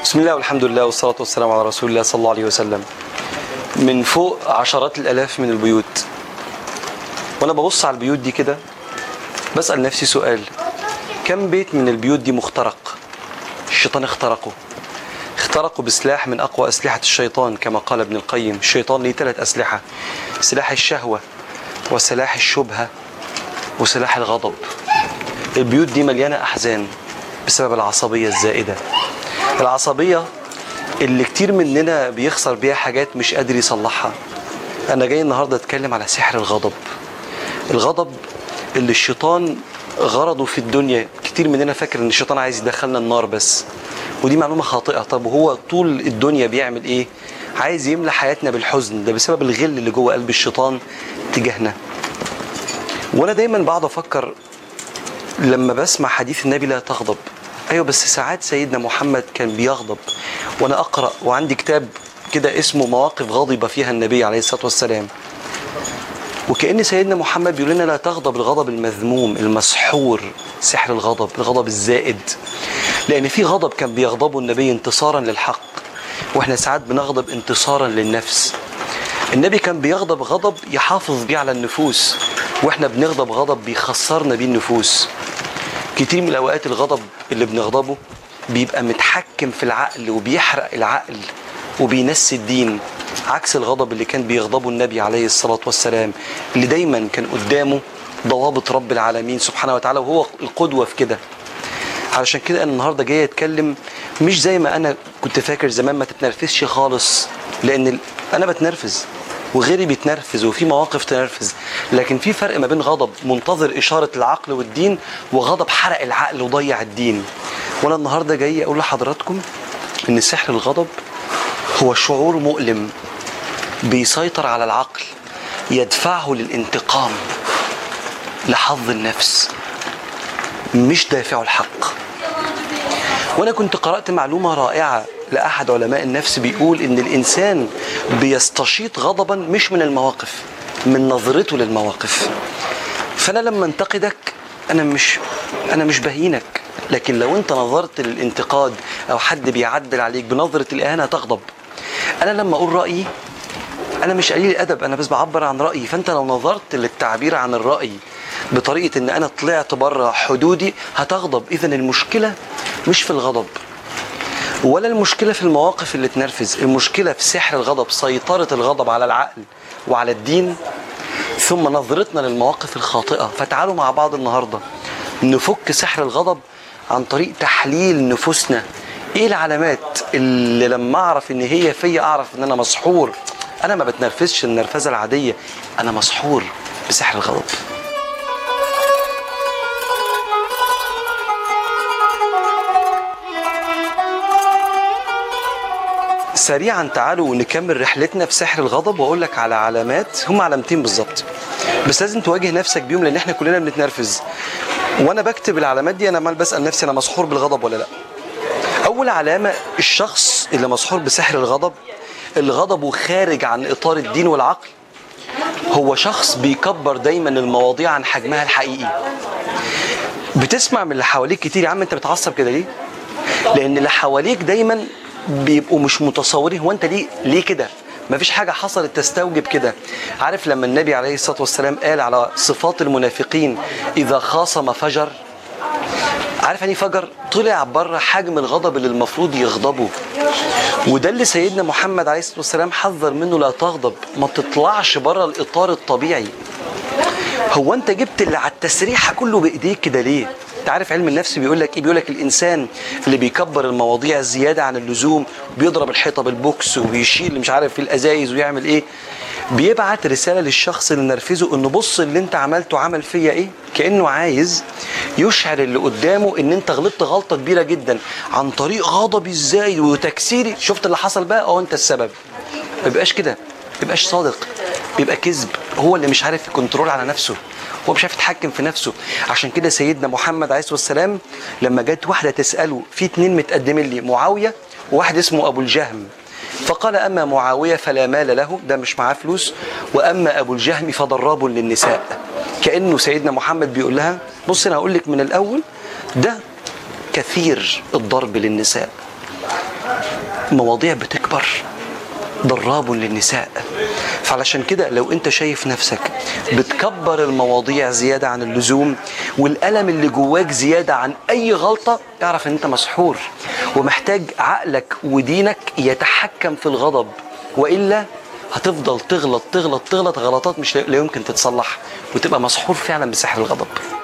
بسم الله والحمد لله والصلاة والسلام على رسول الله صلى الله عليه وسلم من فوق عشرات الآلاف من البيوت وأنا ببص على البيوت دي كده بسأل نفسي سؤال كم بيت من البيوت دي مخترق الشيطان اخترقه اخترقوا بسلاح من أقوى أسلحة الشيطان كما قال ابن القيم الشيطان ليه ثلاث أسلحة سلاح الشهوة وسلاح الشبهة وسلاح الغضب البيوت دي مليانة أحزان بسبب العصبية الزائدة العصبية اللي كتير مننا بيخسر بيها حاجات مش قادر يصلحها أنا جاي النهاردة أتكلم على سحر الغضب الغضب اللي الشيطان غرضه في الدنيا كتير مننا فاكر ان الشيطان عايز يدخلنا النار بس ودي معلومة خاطئة طب وهو طول الدنيا بيعمل ايه عايز يملى حياتنا بالحزن ده بسبب الغل اللي جوه قلب الشيطان تجاهنا وانا دايما بقعد افكر لما بسمع حديث النبي لا تغضب ايوه بس ساعات سيدنا محمد كان بيغضب وانا اقرا وعندي كتاب كده اسمه مواقف غضب فيها النبي عليه الصلاه والسلام وكأن سيدنا محمد بيقول لنا لا تغضب الغضب المذموم المسحور سحر الغضب الغضب الزائد لأن في غضب كان بيغضبه النبي انتصارا للحق واحنا ساعات بنغضب انتصارا للنفس النبي كان بيغضب غضب يحافظ بيه على النفوس واحنا بنغضب غضب بيخسرنا بيه النفوس كتير من الأوقات الغضب اللي بنغضبه بيبقى متحكم في العقل وبيحرق العقل وبينسي الدين عكس الغضب اللي كان بيغضبه النبي عليه الصلاة والسلام اللي دايما كان قدامه ضوابط رب العالمين سبحانه وتعالى وهو القدوة في كده علشان كده انا النهارده جاي اتكلم مش زي ما انا كنت فاكر زمان ما تتنرفزش خالص لان ال- انا بتنرفز وغيري بيتنرفز وفي مواقف تنرفز لكن في فرق ما بين غضب منتظر اشاره العقل والدين وغضب حرق العقل وضيع الدين وانا النهارده جاي اقول لحضراتكم ان سحر الغضب هو شعور مؤلم بيسيطر على العقل يدفعه للانتقام لحظ النفس مش دافعه الحق وانا كنت قرات معلومه رائعه لاحد علماء النفس بيقول ان الانسان بيستشيط غضبا مش من المواقف من نظرته للمواقف فانا لما انتقدك انا مش انا مش بهينك لكن لو انت نظرت للانتقاد او حد بيعدل عليك بنظره الاهانه تغضب انا لما اقول رايي انا مش قليل الادب انا بس بعبر عن رايي فانت لو نظرت للتعبير عن الراي بطريقه ان انا طلعت بره حدودي هتغضب اذا المشكله مش في الغضب ولا المشكله في المواقف اللي تنرفز المشكله في سحر الغضب سيطره الغضب على العقل وعلى الدين ثم نظرتنا للمواقف الخاطئه فتعالوا مع بعض النهارده نفك سحر الغضب عن طريق تحليل نفوسنا ايه العلامات اللي لما اعرف ان هي فيا اعرف ان انا مسحور انا ما بتنرفزش النرفزه العاديه انا مسحور بسحر الغضب سريعا تعالوا نكمل رحلتنا في سحر الغضب واقول لك على علامات هم علامتين بالظبط بس لازم تواجه نفسك بيهم لان احنا كلنا بنتنرفز وانا بكتب العلامات دي انا عمال بسال نفسي انا مسحور بالغضب ولا لا اول علامه الشخص اللي مسحور بسحر الغضب اللي غضبه خارج عن اطار الدين والعقل هو شخص بيكبر دايما المواضيع عن حجمها الحقيقي بتسمع من اللي حواليك كتير يا عم انت بتعصب كده ليه لان اللي حواليك دايما بيبقوا مش متصورين هو انت ليه ليه كده مفيش حاجة حصلت تستوجب كده عارف لما النبي عليه الصلاة والسلام قال على صفات المنافقين إذا خاصم فجر عارف يعني فجر طلع بره حجم الغضب اللي المفروض يغضبه وده اللي سيدنا محمد عليه الصلاة والسلام حذر منه لا تغضب ما تطلعش بره الإطار الطبيعي هو انت جبت اللي على التسريحه كله بايديك كده ليه؟ انت عارف علم النفس بيقول لك ايه؟ بيقول لك الانسان اللي بيكبر المواضيع زياده عن اللزوم بيضرب الحيطه بالبوكس وبيشيل مش عارف في الازايز ويعمل ايه؟ بيبعت رساله للشخص اللي نرفزه انه بص اللي انت عملته عمل فيا ايه؟ كانه عايز يشعر اللي قدامه ان انت غلطت غلطه كبيره جدا عن طريق غضبي ازاي وتكسيري شفت اللي حصل بقى اه انت السبب ما بيبقاش كده ما بيبقاش صادق بيبقى كذب هو اللي مش عارف يكنترول على نفسه هو مش عارف يتحكم في نفسه عشان كده سيدنا محمد عليه الصلاه والسلام لما جت واحده تساله في اتنين متقدمين لي معاويه وواحد اسمه ابو الجهم فقال اما معاويه فلا مال له ده مش معاه فلوس واما ابو الجهم فضراب للنساء كانه سيدنا محمد بيقول لها بص انا هقول لك من الاول ده كثير الضرب للنساء مواضيع بتكبر ضراب للنساء فعلشان كده لو انت شايف نفسك بتكبر المواضيع زيادة عن اللزوم والألم اللي جواك زيادة عن أي غلطة اعرف ان انت مسحور ومحتاج عقلك ودينك يتحكم في الغضب وإلا هتفضل تغلط تغلط تغلط غلطات مش لا يمكن تتصلح وتبقى مسحور فعلا بسحر الغضب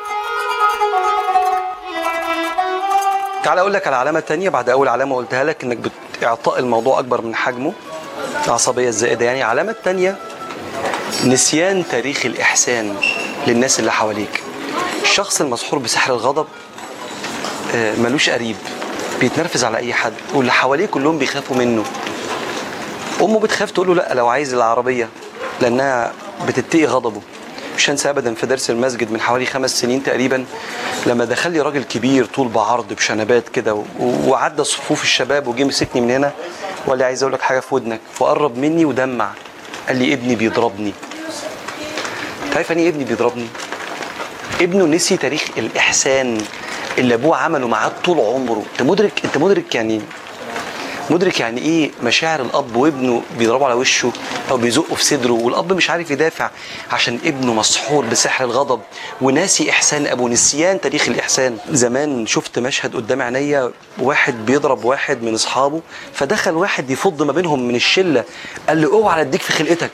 تعال اقول لك على علامه تانية بعد اول علامه قلتها لك انك بت... اعطاء الموضوع اكبر من حجمه العصبيه الزائده يعني علامه تانية نسيان تاريخ الاحسان للناس اللي حواليك الشخص المسحور بسحر الغضب آه، ملوش قريب بيتنرفز على اي حد واللي حواليه كلهم بيخافوا منه امه بتخاف تقول له لا لو عايز العربيه لانها بتتقي غضبه مش هنسى ابدا في درس المسجد من حوالي خمس سنين تقريبا لما دخل لي راجل كبير طول بعرض بشنبات كده و- وعدى صفوف الشباب وجه مسكني من هنا وقال لي عايز اقول لك حاجه في ودنك وقرب مني ودمع قال لي ابني بيضربني انت عارف يعني ايه ابني بيضربني ابنه نسي تاريخ الاحسان اللي ابوه عمله معاه طول عمره انت مدرك انت مدرك يعني مدرك يعني ايه مشاعر الاب وابنه بيضربه على وشه او بيزقه في صدره والاب مش عارف يدافع عشان ابنه مسحور بسحر الغضب وناسي احسان ابوه نسيان تاريخ الاحسان زمان شفت مشهد قدام عينيا واحد بيضرب واحد من اصحابه فدخل واحد يفض ما بينهم من الشله قال له اوعى اديك في خلقتك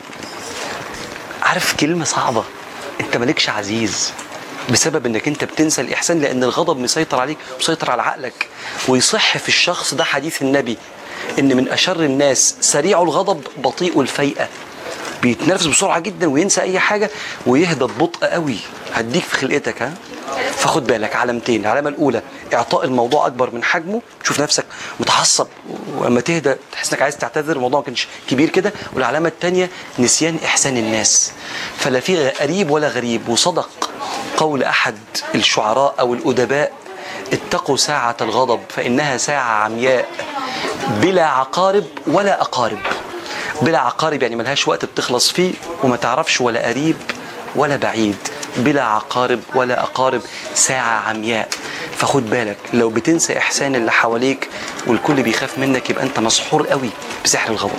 عارف كلمه صعبه انت مالكش عزيز بسبب انك انت بتنسى الاحسان لان الغضب مسيطر عليك مسيطر على عقلك ويصح في الشخص ده حديث النبي ان من اشر الناس سريع الغضب بطيء الفيئه بيتنرفز بسرعه جدا وينسى اي حاجه ويهدى ببطء قوي هديك في خلقتك ها فخد بالك علامتين العلامه الاولى اعطاء الموضوع اكبر من حجمه تشوف نفسك متعصب ولما تهدى تحس انك عايز تعتذر الموضوع ما كانش كبير كده والعلامه الثانيه نسيان احسان الناس فلا في قريب ولا غريب وصدق قول احد الشعراء او الادباء اتقوا ساعة الغضب فإنها ساعة عمياء بلا عقارب ولا أقارب بلا عقارب يعني ملهاش وقت بتخلص فيه وما تعرفش ولا قريب ولا بعيد بلا عقارب ولا أقارب ساعة عمياء فخد بالك لو بتنسى إحسان اللي حواليك والكل بيخاف منك يبقى أنت مسحور قوي بسحر الغضب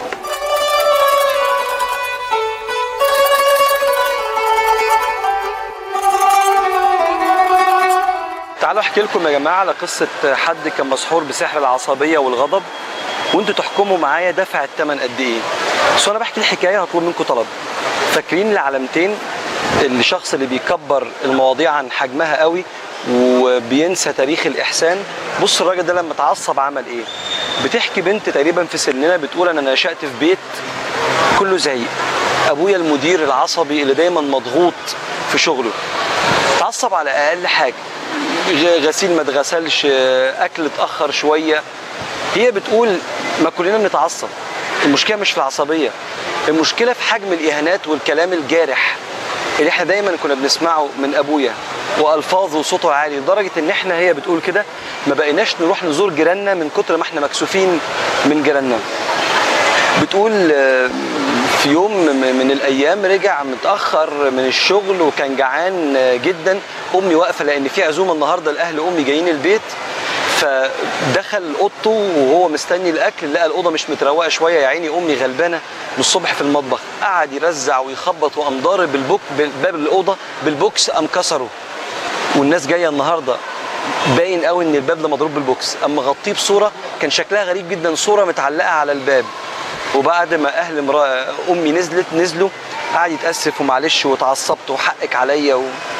تعالوا احكي لكم يا جماعه على قصه حد كان مسحور بسحر العصبيه والغضب وانتوا تحكموا معايا دفع الثمن قد ايه بس وانا بحكي الحكايه هطلب منكم طلب فاكرين العلامتين الشخص اللي بيكبر المواضيع عن حجمها قوي وبينسى تاريخ الاحسان بص الراجل ده لما اتعصب عمل ايه بتحكي بنت تقريبا في سننا بتقول انا نشات في بيت كله زعيق ابويا المدير العصبي اللي دايما مضغوط في شغله اتعصب على اقل حاجه غ- غسيل ما اتغسلش اكل اتاخر شويه هي بتقول ما كلنا بنتعصب المشكله مش في العصبيه المشكله في حجم الاهانات والكلام الجارح اللي احنا دايما كنا بنسمعه من ابويا والفاظه وصوته عالي لدرجه ان احنا هي بتقول كده ما بقيناش نروح نزور جيراننا من كتر ما احنا مكسوفين من جيراننا بتقول آه، في يوم م- من الايام رجع متاخر من الشغل وكان جعان آه، جدا امي واقفه لان في عزومه النهارده لاهل امي جايين البيت فدخل اوضته وهو مستني الاكل لقى الاوضه مش متروقه شويه يا عيني امي غلبانه من الصبح في المطبخ قعد يرزع ويخبط وقام ضارب بالبوك باب الاوضه بالبوكس قام كسره والناس جايه النهارده باين قوي ان الباب ده مضروب بالبوكس اما غطيه بصوره كان شكلها غريب جدا صوره متعلقه على الباب وبعد ما اهل مرا... امي نزلت نزلوا قعد يتاسف ومعلش واتعصبت وحقك عليا و...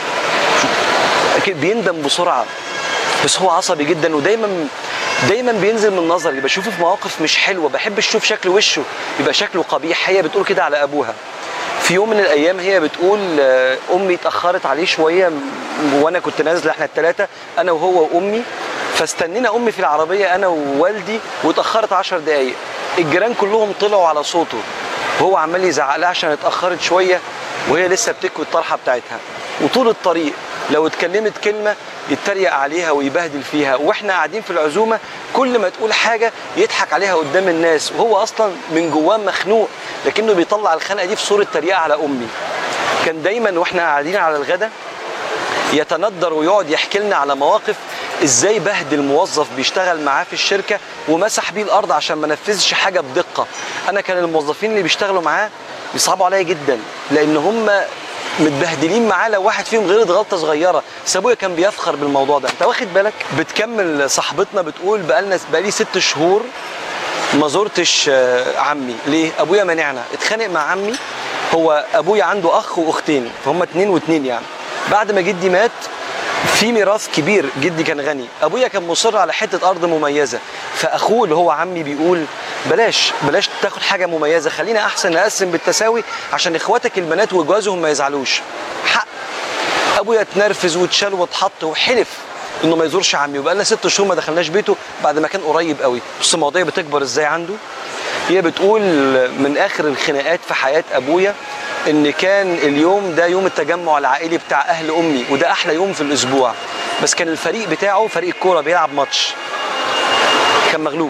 بيندم بسرعه بس هو عصبي جدا ودايما دايما بينزل من نظري بشوفه في مواقف مش حلوه بحب اشوف شكل وشه يبقى شكله قبيح هي بتقول كده على ابوها في يوم من الايام هي بتقول آه، امي اتاخرت عليه شويه م- وانا كنت نازله احنا الثلاثه انا وهو وامي فاستنينا امي في العربيه انا ووالدي واتاخرت عشر دقايق الجيران كلهم طلعوا على صوته وهو عمال يزعق لها عشان اتاخرت شويه وهي لسه بتكوي الطرحه بتاعتها وطول الطريق لو اتكلمت كلمه يتريق عليها ويبهدل فيها واحنا قاعدين في العزومه كل ما تقول حاجه يضحك عليها قدام الناس وهو اصلا من جواه مخنوق لكنه بيطلع الخنقه دي في صوره تريقه على امي كان دايما واحنا قاعدين على الغدا يتندر ويقعد يحكي لنا على مواقف ازاي بهدل موظف بيشتغل معاه في الشركه ومسح بيه الارض عشان ما نفذش حاجه بدقه انا كان الموظفين اللي بيشتغلوا معاه بيصعبوا عليا جدا لان هم متبهدلين معاه لو واحد فيهم غلط غلطه صغيره بس ابويا كان بيفخر بالموضوع ده انت واخد بالك بتكمل صاحبتنا بتقول بقالنا بقالي ست شهور ما زرتش آه، عمي ليه ابويا منعنا اتخانق مع عمي هو ابويا عنده اخ واختين فهم اتنين واتنين يعني بعد ما جدي مات في ميراث كبير جدي كان غني ابويا كان مصر على حته ارض مميزه فاخوه اللي هو عمي بيقول بلاش بلاش تاخد حاجه مميزه خلينا احسن نقسم بالتساوي عشان اخواتك البنات وجوازهم ما يزعلوش حق ابويا اتنرفز واتشال واتحط وحلف انه ما يزورش عمي وبقى لنا ست شهور ما دخلناش بيته بعد ما كان قريب قوي بص المواضيع بتكبر ازاي عنده هي بتقول من اخر الخناقات في حياه ابويا ان كان اليوم ده يوم التجمع العائلي بتاع اهل امي وده احلى يوم في الاسبوع بس كان الفريق بتاعه فريق الكوره بيلعب ماتش كان مغلوب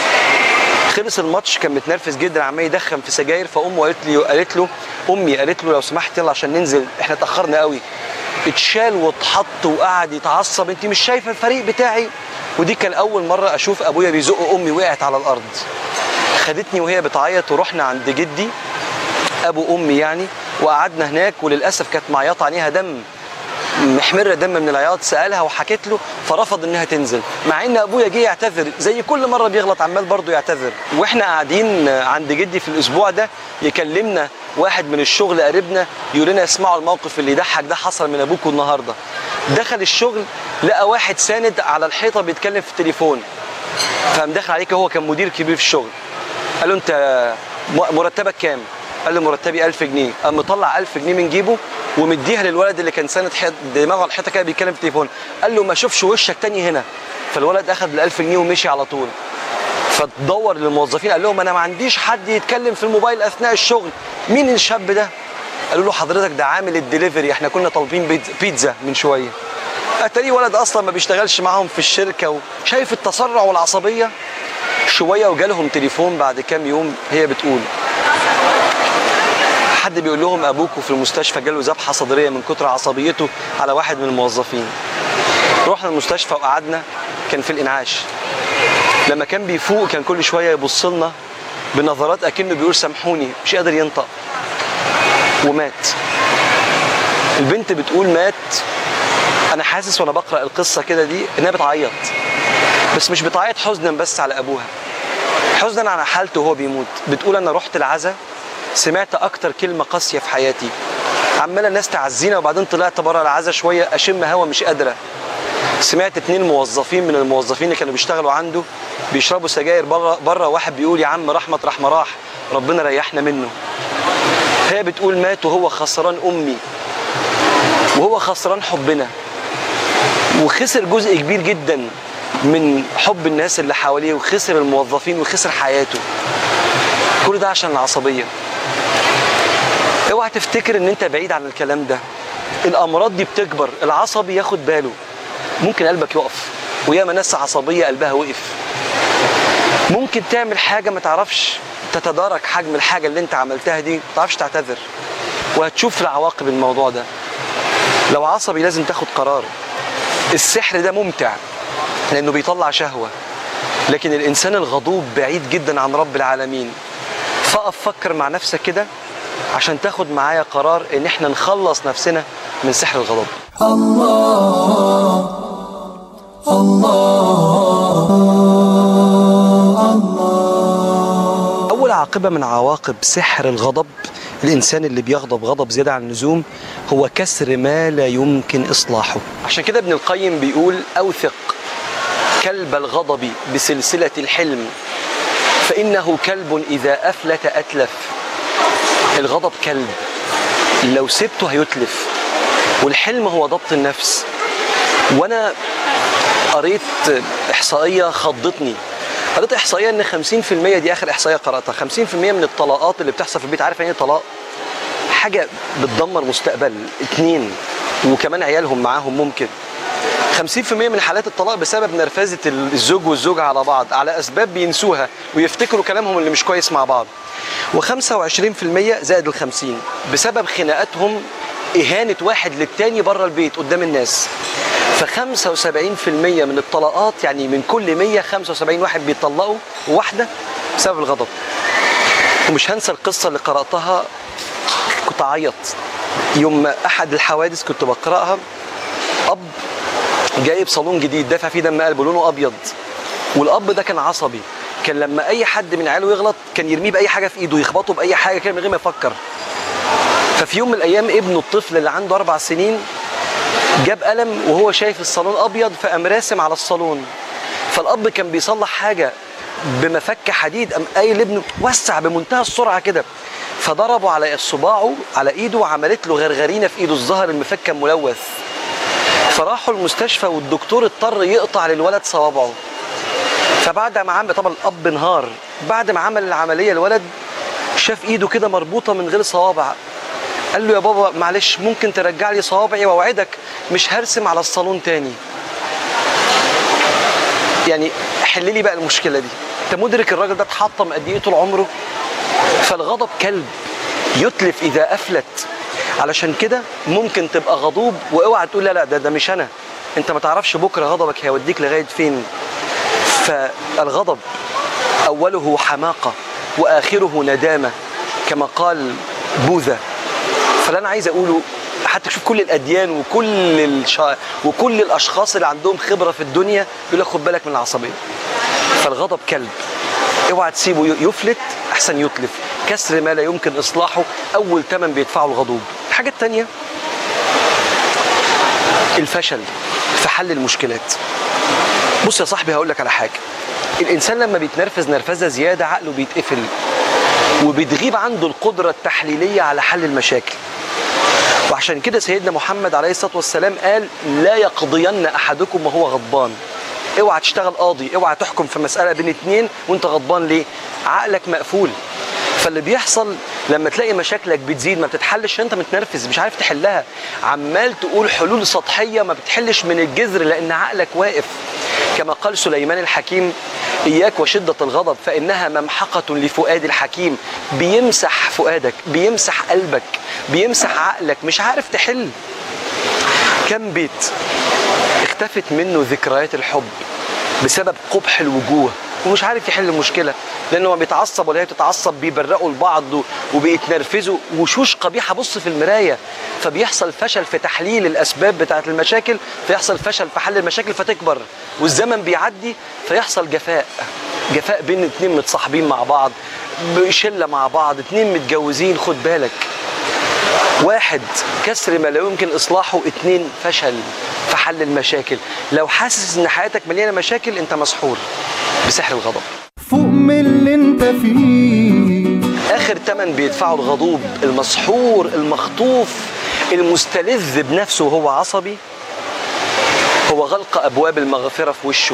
خلص الماتش كان متنرفز جدا عمال يدخن في سجاير فامه قالت لي قالت له امي قالت له لو سمحت يلا عشان ننزل احنا اتاخرنا قوي اتشال واتحط وقعد يتعصب انت مش شايفه الفريق بتاعي ودي كان اول مره اشوف ابويا بيزق امي وقعت على الارض خدتني وهي بتعيط ورحنا عند جدي ابو امي يعني وقعدنا هناك وللاسف كانت معيطه عليها دم محمره دم من العياط سالها وحكت له فرفض انها تنزل مع ان ابويا جه يعتذر زي كل مره بيغلط عمال برضه يعتذر واحنا قاعدين عند جدي في الاسبوع ده يكلمنا واحد من الشغل قريبنا يقول لنا اسمعوا الموقف اللي يضحك ده حصل من ابوكم النهارده دخل الشغل لقى واحد ساند على الحيطه بيتكلم في التليفون فقام دخل عليك هو كان مدير كبير في الشغل قال له انت م- مرتبك كام قال له مرتبي 1000 جنيه قام مطلع 1000 جنيه من جيبه ومديها للولد اللي كان ساند حيط دماغه على الحيطه كده بيتكلم في التليفون قال له ما اشوفش وشك تاني هنا فالولد اخذ ال 1000 جنيه ومشي على طول فتدور للموظفين قال لهم انا ما عنديش حد يتكلم في الموبايل اثناء الشغل مين الشاب ده قالوا له حضرتك ده عامل الدليفري احنا كنا طالبين بيتزا- بيتزا من شويه اتاريه ولد اصلا ما بيشتغلش معاهم في الشركه وشايف التسرع والعصبيه شويه وجالهم تليفون بعد كام يوم هي بتقول حد بيقول لهم ابوكوا في المستشفى جاله ذبحه صدريه من كتر عصبيته على واحد من الموظفين رحنا المستشفى وقعدنا كان في الانعاش لما كان بيفوق كان كل شويه يبص لنا بنظرات اكنه بيقول سامحوني مش قادر ينطق ومات البنت بتقول مات انا حاسس وانا بقرا القصه كده دي انها بتعيط بس مش بتعيط حزنا بس على ابوها حزنا على حالته وهو بيموت بتقول انا رحت العزا سمعت اكتر كلمه قاسيه في حياتي عماله الناس تعزينا وبعدين طلعت بره العزا شويه اشم هوا مش قادره سمعت اتنين موظفين من الموظفين اللي كانوا بيشتغلوا عنده بيشربوا سجاير بره بره واحد بيقول يا عم رحمه رحمه ما راح ربنا ريحنا منه هي بتقول مات وهو خسران امي وهو خسران حبنا وخسر جزء كبير جدا من حب الناس اللي حواليه وخسر الموظفين وخسر حياته كل ده عشان العصبيه اوعى تفتكر ان انت بعيد عن الكلام ده الامراض دي بتكبر العصبي ياخد باله ممكن قلبك يقف وياما ناس عصبيه قلبها وقف ممكن تعمل حاجه ما تعرفش تتدارك حجم الحاجه اللي انت عملتها دي ما تعرفش تعتذر وهتشوف العواقب الموضوع ده لو عصبي لازم تاخد قرار السحر ده ممتع لانه بيطلع شهوه لكن الانسان الغضوب بعيد جدا عن رب العالمين فقف فكر مع نفسك كده عشان تاخد معايا قرار ان احنا نخلص نفسنا من سحر الغضب أول عاقبة من عواقب سحر الغضب الإنسان اللي بيغضب غضب زيادة عن اللزوم هو كسر ما لا يمكن إصلاحه عشان كده ابن القيم بيقول أوثق كلب الغضب بسلسلة الحلم فإنه كلب إذا أفلت أتلف الغضب كلب لو سبته هيتلف والحلم هو ضبط النفس وأنا قريت إحصائية خضتني قريت إحصائية إن 50% دي آخر إحصائية قرأتها 50% من الطلاقات اللي بتحصل في البيت عارف يعني إيه طلاق؟ حاجة بتدمر مستقبل اتنين وكمان عيالهم معاهم ممكن 50% من حالات الطلاق بسبب نرفزة الزوج والزوجة على بعض على أسباب بينسوها ويفتكروا كلامهم اللي مش كويس مع بعض و25% زائد ال 50 بسبب خناقاتهم إهانة واحد للتاني بره البيت قدام الناس ف 75% من الطلاقات يعني من كل 100 75 واحد بيطلقوا واحده بسبب الغضب ومش هنسى القصه اللي قراتها كنت اعيط يوم احد الحوادث كنت بقراها اب جايب صالون جديد دافع فيه دم قلبه لونه ابيض والاب ده كان عصبي كان لما اي حد من عياله يغلط كان يرميه باي حاجه في ايده يخبطه باي حاجه كده من غير ما يفكر ففي يوم من الايام ابنه الطفل اللي عنده اربع سنين جاب قلم وهو شايف الصالون ابيض فقام راسم على الصالون فالاب كان بيصلح حاجه بمفك حديد قام قايل لابنه وسع بمنتهى السرعه كده فضربه على صباعه على ايده وعملت له غرغرينه في ايده الظهر المفك كان ملوث فراحوا المستشفى والدكتور اضطر يقطع للولد صوابعه فبعد ما عمل طبعا الاب انهار بعد ما عمل العمليه الولد شاف ايده كده مربوطه من غير صوابع قال له يا بابا معلش ممكن ترجع لي صوابعي واوعدك مش هرسم على الصالون تاني يعني حل لي بقى المشكله دي انت مدرك الراجل ده اتحطم قد ايه طول عمره فالغضب كلب يتلف اذا افلت علشان كده ممكن تبقى غضوب واوعى تقول لا لا ده ده مش انا انت ما تعرفش بكره غضبك هيوديك لغايه فين فالغضب اوله حماقه واخره ندامه كما قال بوذا فاللي انا عايز اقوله حتى شوف كل الاديان وكل الشا... وكل الاشخاص اللي عندهم خبره في الدنيا يقول لك خد بالك من العصبيه فالغضب كلب اوعى تسيبه يفلت احسن يتلف كسر ما لا يمكن اصلاحه اول ثمن بيدفعه الغضوب الحاجه الثانيه الفشل في حل المشكلات بص يا صاحبي هقول لك على حاجه الانسان لما بيتنرفز نرفزه زياده عقله بيتقفل وبتغيب عنده القدره التحليليه على حل المشاكل وعشان كده سيدنا محمد عليه الصلاه والسلام قال لا يقضين احدكم وهو غضبان اوعى تشتغل قاضي اوعى تحكم في مساله بين اتنين وانت غضبان ليه عقلك مقفول فاللي بيحصل لما تلاقي مشاكلك بتزيد ما بتتحلش انت متنرفز مش عارف تحلها عمال تقول حلول سطحيه ما بتحلش من الجذر لان عقلك واقف كما قال سليمان الحكيم إياك وشدة الغضب فإنها ممحقة لفؤاد الحكيم بيمسح فؤادك بيمسح قلبك بيمسح عقلك مش عارف تحل كم بيت اختفت منه ذكريات الحب بسبب قبح الوجوه ومش عارف يحل المشكله لانه ما بيتعصب ولا هي بتتعصب بيبرقوا لبعض وبيتنرفزوا وشوش قبيحه بص في المرايه فبيحصل فشل في تحليل الاسباب بتاعه المشاكل فيحصل فشل في حل المشاكل فتكبر والزمن بيعدي فيحصل جفاء جفاء بين اتنين متصاحبين مع بعض شله مع بعض اتنين متجوزين خد بالك واحد كسر ما لا يمكن اصلاحه اتنين فشل في حل المشاكل لو حاسس ان حياتك مليانه مشاكل انت مسحور بسحر الغضب فوق من اللي انت فيه اخر تمن بيدفعه الغضوب المسحور المخطوف المستلذ بنفسه وهو عصبي هو غلق ابواب المغفره في وشه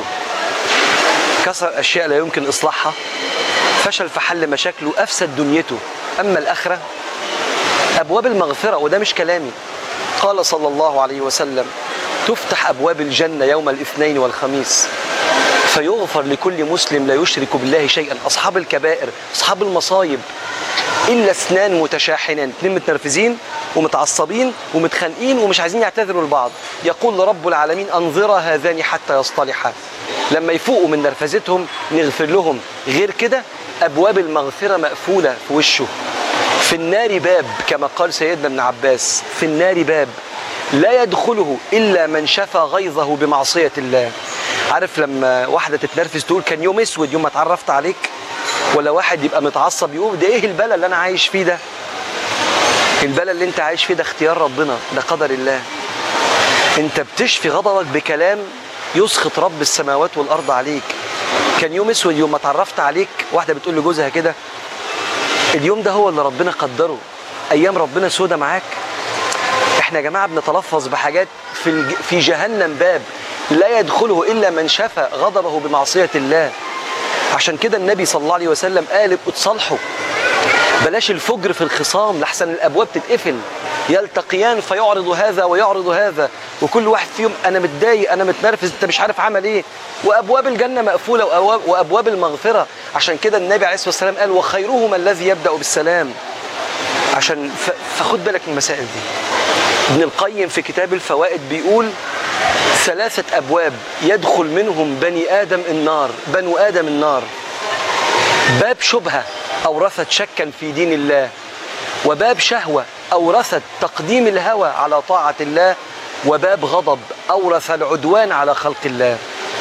كسر اشياء لا يمكن اصلاحها فشل في حل مشاكله افسد دنيته اما الاخره ابواب المغفره وده مش كلامي قال صلى الله عليه وسلم تفتح ابواب الجنه يوم الاثنين والخميس فيغفر لكل مسلم لا يشرك بالله شيئا اصحاب الكبائر اصحاب المصايب الا اثنان متشاحنان اثنين متنرفزين ومتعصبين ومتخانقين ومش عايزين يعتذروا لبعض يقول رب العالمين انظرا هذان حتى يصطلحا لما يفوقوا من نرفزتهم نغفر لهم غير كده ابواب المغفره مقفوله في وشه في النار باب كما قال سيدنا ابن عباس في النار باب لا يدخله الا من شفى غيظه بمعصيه الله عارف لما واحده تتنرفز تقول كان يوم اسود يوم ما اتعرفت عليك ولا واحد يبقى متعصب يقول ده ايه البلا اللي انا عايش فيه ده البلا اللي انت عايش فيه ده اختيار ربنا ده قدر الله انت بتشفي غضبك بكلام يسخط رب السماوات والارض عليك كان يوم اسود يوم ما اتعرفت عليك واحده بتقول لجوزها كده اليوم ده هو اللي ربنا قدره ايام ربنا سودة معاك احنا يا جماعه بنتلفظ بحاجات في الج... في جهنم باب لا يدخله الا من شفى غضبه بمعصيه الله عشان كده النبي صلى الله عليه وسلم قال ابقوا تصالحوا بلاش الفجر في الخصام لحسن الابواب تتقفل يلتقيان فيعرض هذا ويعرض هذا وكل واحد فيهم انا متضايق انا متنرفز انت مش عارف عمل ايه وابواب الجنه مقفوله وأبواب, وابواب المغفره عشان كده النبي عليه الصلاه والسلام قال وخيرهما الذي يبدا بالسلام عشان ف... فخد بالك من المسائل دي ابن القيم في كتاب الفوائد بيقول ثلاثة أبواب يدخل منهم بني آدم النار بنو آدم النار باب شبهة أورثت شكا في دين الله وباب شهوة أورثت تقديم الهوى على طاعة الله وباب غضب أورث العدوان على خلق الله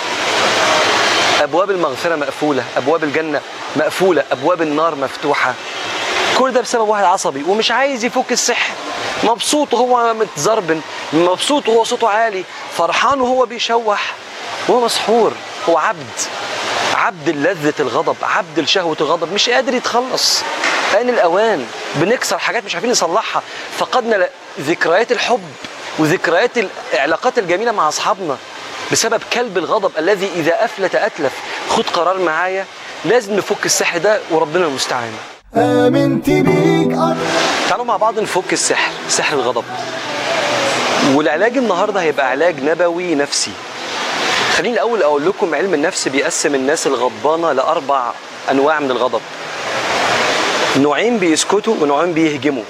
أبواب المغفرة مقفولة أبواب الجنة مقفولة أبواب النار مفتوحة كل ده بسبب واحد عصبي ومش عايز يفك السحر مبسوط وهو متزربن مبسوط وهو صوته عالي فرحان وهو بيشوح وهو مسحور هو عبد عبد لذة الغضب عبد لشهوة الغضب مش قادر يتخلص آن الأوان بنكسر حاجات مش عارفين نصلحها فقدنا ل- ذكريات الحب وذكريات العلاقات الجميلة مع أصحابنا بسبب كلب الغضب الذي إذا أفلت أتلف خد قرار معايا لازم نفك السحر ده وربنا المستعان آمنت بيك أكتر تعالوا مع بعض نفك السحر سحر الغضب والعلاج النهارده هيبقى علاج نبوي نفسي خليني الاول اقول لكم علم النفس بيقسم الناس الغضبانه لاربع انواع من الغضب نوعين بيسكتوا ونوعين بيهجموا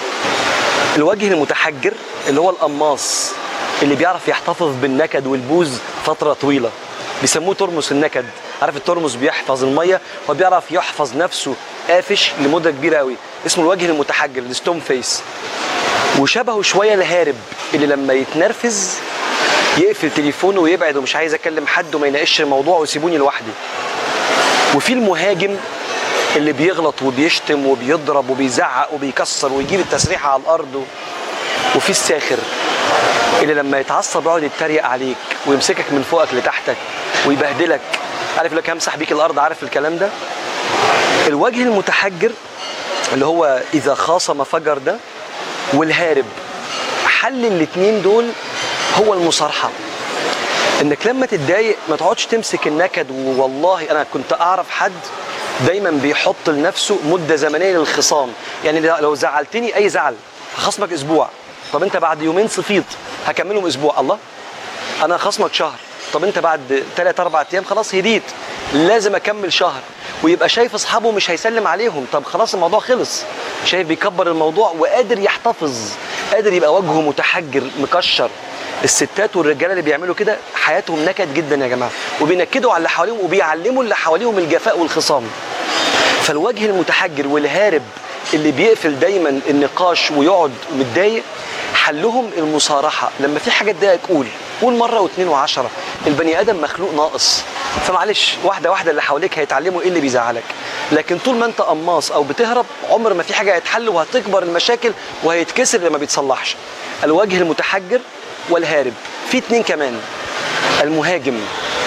الوجه المتحجر اللي هو القماص اللي بيعرف يحتفظ بالنكد والبوز فتره طويله بيسموه ترمس النكد عارف الترمس بيحفظ الميه وبيعرف يحفظ نفسه قافش لمده كبيره قوي اسمه الوجه المتحجر الستون فيس وشبهه شويه الهارب اللي لما يتنرفز يقفل تليفونه ويبعد ومش عايز اكلم حد وما يناقش الموضوع ويسيبوني لوحدي وفي المهاجم اللي بيغلط وبيشتم وبيضرب وبيزعق وبيكسر ويجيب التسريحه على الارض و... وفي الساخر اللي لما يتعصب يقعد يتريق عليك ويمسكك من فوقك لتحتك ويبهدلك عارف لك همسح بيك الارض عارف الكلام ده الوجه المتحجر اللي هو اذا خاصم فجر ده والهارب حل الاتنين دول هو المصارحه انك لما تتضايق ما تقعدش تمسك النكد والله انا كنت اعرف حد دايما بيحط لنفسه مده زمنيه للخصام يعني لو زعلتني اي زعل هخصمك اسبوع طب انت بعد يومين صفيت هكملهم اسبوع الله انا خصمك شهر طب انت بعد ثلاث اربع ايام خلاص هديت لازم اكمل شهر ويبقى شايف اصحابه مش هيسلم عليهم طب خلاص الموضوع خلص شايف بيكبر الموضوع وقادر يحتفظ قادر يبقى وجهه متحجر مكشر الستات والرجاله اللي بيعملوا كده حياتهم نكد جدا يا جماعه وبينكدوا على اللي حواليهم وبيعلموا اللي حواليهم الجفاء والخصام فالوجه المتحجر والهارب اللي بيقفل دايما النقاش ويقعد متضايق حلهم المصارحه لما في حاجه تضايقك قول قول مره واثنين وعشرة البني ادم مخلوق ناقص فمعلش واحده واحده اللي حواليك هيتعلموا ايه اللي بيزعلك لكن طول ما انت قماص او بتهرب عمر ما في حاجه هيتحل وهتكبر المشاكل وهيتكسر لما بيتصلحش الوجه المتحجر والهارب في اتنين كمان المهاجم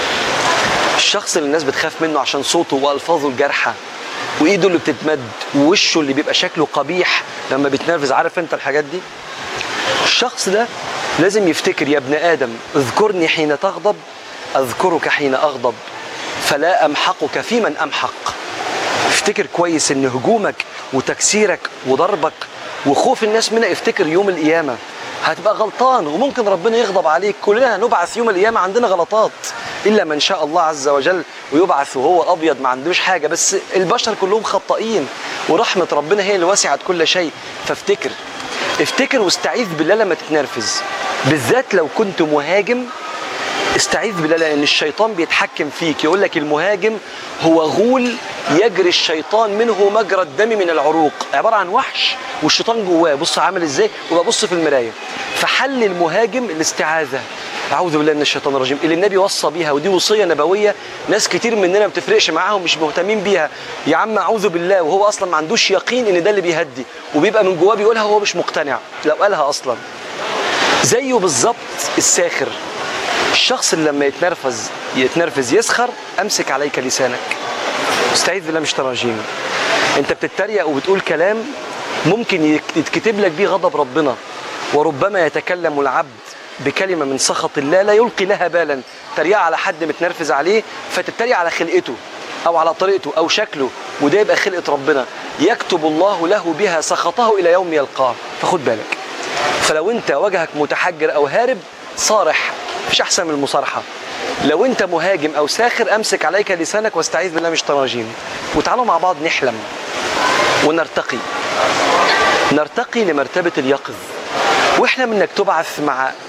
الشخص اللي الناس بتخاف منه عشان صوته والفاظه الجارحه وايده اللي بتتمد ووشه اللي بيبقى شكله قبيح لما بيتنرفز عارف انت الحاجات دي الشخص ده لازم يفتكر يا ابن ادم اذكرني حين تغضب اذكرك حين اغضب فلا امحقك في من امحق افتكر كويس ان هجومك وتكسيرك وضربك وخوف الناس منك افتكر يوم القيامه هتبقى غلطان وممكن ربنا يغضب عليك كلنا هنبعث يوم القيامه عندنا غلطات الا من شاء الله عز وجل ويبعث وهو ابيض ما عندوش حاجه بس البشر كلهم خطائين ورحمه ربنا هي اللي وسعت كل شيء فافتكر افتكر واستعيذ بالله لما تتنرفز بالذات لو كنت مهاجم استعيذ بالله لان الشيطان بيتحكم فيك يقول لك المهاجم هو غول يجري الشيطان منه مجرى الدم من العروق عباره عن وحش والشيطان جواه بص عامل ازاي وببص في المرايه فحل المهاجم الاستعاذه اعوذ بالله من الشيطان الرجيم اللي النبي وصى بيها ودي وصيه نبويه ناس كتير مننا ما بتفرقش معاهم مش مهتمين بيها يا عم اعوذ بالله وهو اصلا ما عندوش يقين ان ده اللي بيهدي وبيبقى من جواه بيقولها وهو مش مقتنع لو قالها اصلا زيه بالظبط الساخر الشخص اللي لما يتنرفز يتنرفز يسخر امسك عليك لسانك استعيذ بالله مش تراجيم انت بتتريق وبتقول كلام ممكن يك- يتكتب لك بيه غضب ربنا وربما يتكلم العبد بكلمه من سخط الله لا يلقي لها بالا تريق على حد متنرفز عليه فتتريق على خلقته او على طريقته او شكله وده يبقى خلقه ربنا يكتب الله له بها سخطه الى يوم يلقاه فخد بالك فلو انت وجهك متحجر او هارب صارح مفيش احسن من المصارحه لو انت مهاجم او ساخر امسك عليك لسانك واستعيذ بالله مش تراجيم وتعالوا مع بعض نحلم ونرتقي نرتقي لمرتبه اليقظ واحلم انك تبعث مع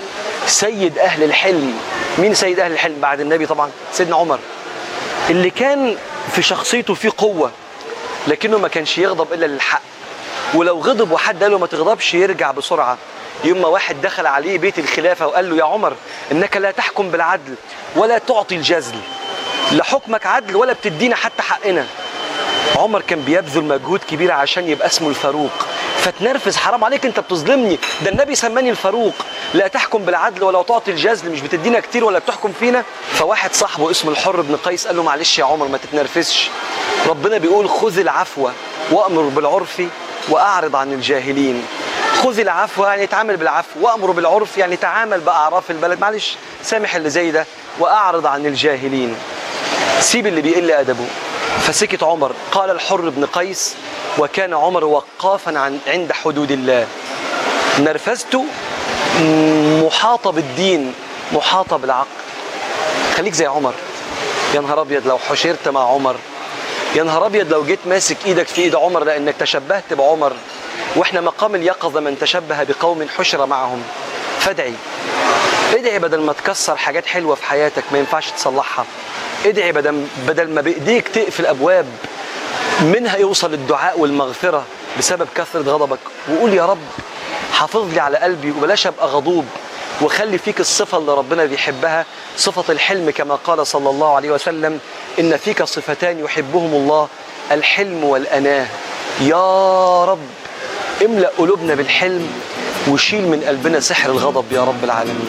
سيد اهل الحلم مين سيد اهل الحلم بعد النبي طبعا سيدنا عمر اللي كان في شخصيته فيه قوه لكنه ما كانش يغضب الا للحق ولو غضب وحد قال له ما تغضبش يرجع بسرعه يوم ما واحد دخل عليه بيت الخلافه وقال له يا عمر انك لا تحكم بالعدل ولا تعطي الجزل لا حكمك عدل ولا بتدينا حتى حقنا عمر كان بيبذل مجهود كبير عشان يبقى اسمه الفاروق فتنرفز حرام عليك انت بتظلمني ده النبي سماني الفاروق لا تحكم بالعدل ولا تعطي الجزل مش بتدينا كتير ولا بتحكم فينا فواحد صاحبه اسمه الحر بن قيس قال له معلش يا عمر ما تتنرفزش ربنا بيقول خذ العفو وامر بالعرف واعرض عن الجاهلين خذ العفو يعني اتعامل بالعفو وامر بالعرف يعني تعامل باعراف البلد معلش سامح اللي زي ده واعرض عن الجاهلين سيب اللي بيقل ادبه فسكت عمر قال الحر بن قيس وكان عمر وقافا عن عند حدود الله نرفزته محاطه بالدين محاطه بالعقل خليك زي عمر يا نهار ابيض لو حشرت مع عمر يا نهار ابيض لو جيت ماسك ايدك في ايد عمر لانك تشبهت بعمر واحنا مقام اليقظه من تشبه بقوم حشر معهم فادعي ادعي بدل ما تكسر حاجات حلوه في حياتك ما ينفعش تصلحها ادعي بدل بدل ما بايديك تقفل ابواب منها يوصل الدعاء والمغفره بسبب كثره غضبك وقول يا رب حافظ لي على قلبي وبلاش ابقى غضوب وخلي فيك الصفه اللي ربنا بيحبها صفه الحلم كما قال صلى الله عليه وسلم ان فيك صفتان يحبهم الله الحلم والاناه يا رب املا قلوبنا بالحلم وشيل من قلبنا سحر الغضب يا رب العالمين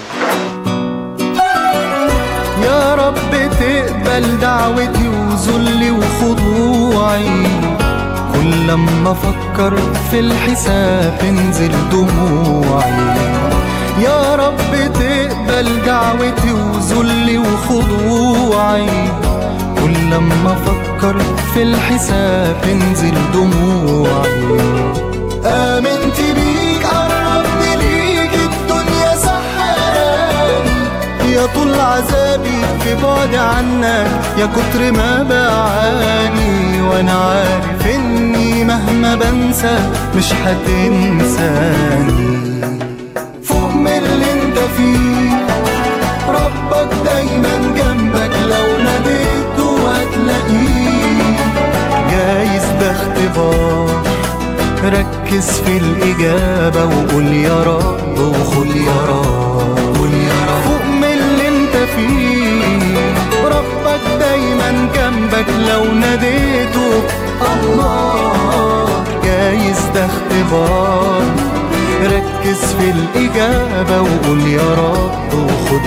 يا رب تقبل دعوتي وذلي وخضوعي كل لما افكر في الحساب تنزل دموعي يا رب تقبل دعوتي وذلي وخضوعي كل لما افكر في الحساب تنزل دموعي آمنت بيك قربت ليك الدنيا سحراني يا طول عذابي في بعد عنك يا كتر ما بعاني وانا عارف اني مهما بنسى مش هتنساني فوق من اللي انت فيه ربك دايما جنبك لو ناديته هتلاقيه جايز ده اختبار ركز في الإجابة وقول يا رب وخد يا رب قول يا رب فوق من اللي انت فيه ربك دايما جنبك لو ناديته الله جايز ده اختبار ركز في الإجابة وقول يا رب وخد